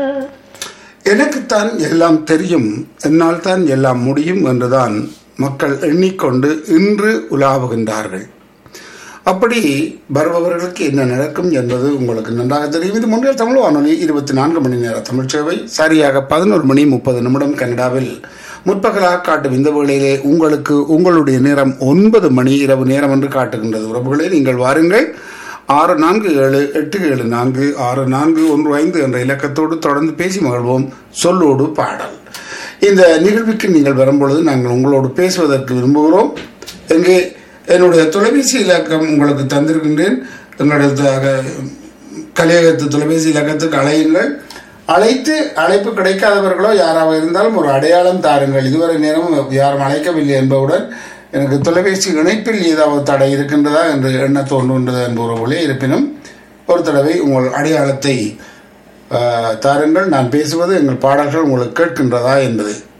எனக்குத்தான் எல்லாம் தெரியும் என்னால் தான் எல்லாம் முடியும் என்றுதான் மக்கள் எண்ணிக்கொண்டு இன்று உலாவுகின்றார்கள் அப்படி வருபவர்களுக்கு என்ன நடக்கும் என்பது உங்களுக்கு நன்றாக தெரியும் இது முன்னில் தமிழ் வானொலி இருபத்தி நான்கு மணி நேர தமிழ் சேவை சரியாக பதினோரு மணி முப்பது நிமிடம் கனடாவில் முற்பகலாக காட்டும் இந்த வேளையிலே உங்களுக்கு உங்களுடைய நேரம் ஒன்பது மணி இரவு நேரம் என்று காட்டுகின்றது உறவுகளே நீங்கள் வாருங்கள் ஆறு நான்கு ஏழு எட்டு ஏழு நான்கு ஆறு நான்கு ஒன்று ஐந்து என்ற இலக்கத்தோடு தொடர்ந்து பேசி மகிழ்வோம் சொல்லோடு பாடல் இந்த நிகழ்வுக்கு நீங்கள் வரும்பொழுது நாங்கள் உங்களோடு பேசுவதற்கு விரும்புகிறோம் எங்கே என்னுடைய தொலைபேசி இலக்கம் உங்களுக்கு தந்திருக்கின்றேன் எங்களுடைய கலையகத்து தொலைபேசி இலக்கத்துக்கு அழையுங்கள் அழைத்து அழைப்பு கிடைக்காதவர்களோ யாராக இருந்தாலும் ஒரு அடையாளம் தாருங்கள் இதுவரை நேரம் யாரும் அழைக்கவில்லை என்பவுடன் எனக்கு தொலைபேசி இணைப்பில் ஏதாவது தடை இருக்கின்றதா என்று எண்ண தோன்றுகின்றது என்பவர்களே இருப்பினும் ஒரு தடவை உங்கள் அடையாளத்தை தாருங்கள் நான் பேசுவது எங்கள் பாடல்கள் உங்களுக்கு கேட்கின்றதா என்பது